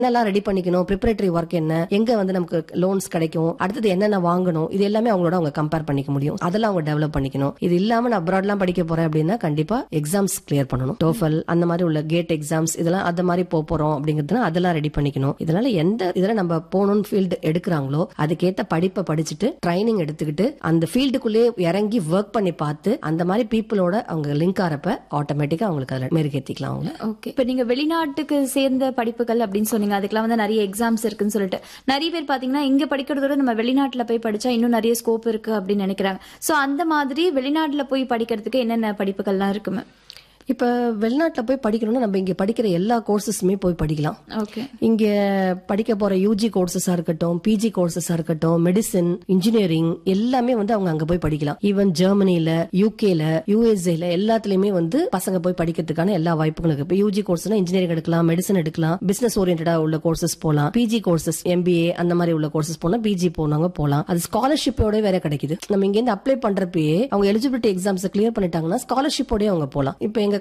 என்னெல்லாம் ரெடி பண்ணிக்கணும் preparatory work என்ன எங்க வந்து நமக்கு லோன்ஸ் கிடைக்கும் அடுத்தது என்னென்ன வாங்கணும் இது எல்லாமே அவங்களோட அவங்க கம்பேர் பண்ணிக்க முடியும் அதெல்லாம் அவங்க டெவலப் பண்ணிக்கணும் இது இல்லாம நான் அப்ராட்லாம் படிக்க போறேன் அப்படின்னா கண்டிப்பா எக்ஸாம்ஸ் கிளியர் பண்ணணும் டோஃபல் அந்த மாதிரி உள்ள கேட் எக்ஸாம்ஸ் இதெல்லாம் அந்த மாதிரி போக போறோம் அப்படிங்கிறதுனா அதெல்லாம் ரெடி பண்ணிக்கணும் இதனால எந்த இதுல நம்ம போகணும்னு ஃபீல்டு எடுக்கிறாங்களோ அதுக்கேத்த படிப்பை படிச்சுட்டு ட்ரைனிங் எடுத்துக்கிட்டு அந்த ஃபீல்டுக்குள்ளே இறங்கி ஒர்க் பண்ணி பார்த்து அந்த மாதிரி பீப்புளோட அவங்க லிங்க் ஆறப்ப ஆட்டோமேட்டிக்கா அவங்களுக்கு அதில் மெருகேற்றிக்கலாம் அவங்க ஓகே இப்ப நீங்க வெளிநாட்டுக்கு சேர்ந்த படிப்புகள் அப்படின்னு சொன்னீங்க அதுக்கெல்லாம் வந்து நிறைய எக்ஸாம்ஸ் இருக்குன்னு சொல்லிட்டு நிறைய பேர் பாத்தீங்கன்னா இங்க படிக்கிறதோட நம்ம வெளிநாட்டுல போய் படிச்சா இன்னும் நிறைய ஸ்கோப் இருக்கு அப்படின்னு நினைக்கிறாங்க சோ அந்த மாதிரி வெளிநாட்டுல போய் படிக்கிறதுக்கு என்னென்ன படிப்புகள்லாம் இருக்குமே இப்ப வெளிநாட்டுல போய் படிக்கணும்னா நம்ம இங்க படிக்கிற எல்லா கோர்சஸுமே போய் படிக்கலாம் ஓகே இங்க படிக்க போற யூஜி கோர்சஸா இருக்கட்டும் பிஜி கோர்சஸா இருக்கட்டும் மெடிசின் இன்ஜினியரிங் எல்லாமே வந்து அவங்க அங்க போய் படிக்கலாம் ஈவன் ஜெர்மனில யூகேல யூஎஸ்ஏல எல்லாத்துலயுமே வந்து பசங்க போய் படிக்கிறதுக்கான எல்லா வாய்ப்புகளும் இருக்கு இப்ப யூஜி கோர்ஸ்னா இன்ஜினியரிங் எடுக்கலாம் மெடிசன் எடுக்கலாம் பிசினஸ் ஓரியன்டா உள்ள கோர்சஸ் போலாம் பிஜி கோர்சஸ் எம்பிஏ அந்த மாதிரி உள்ள கோர்சஸ் போனா பிஜி போனவங்க போலாம் அது ஸ்காலர்ஷிப்போட வேற கிடைக்குது நம்ம இங்க இருந்து அப்ளை பண்றப்பயே அவங்க எலிஜிபிலிட்டி எக்ஸாம்ஸ் கிளியர் பண்ணிட்டாங்கன்னா ஸ்காலர்ஷிப்போடய அவங்க போலாம் இப்ப எங்க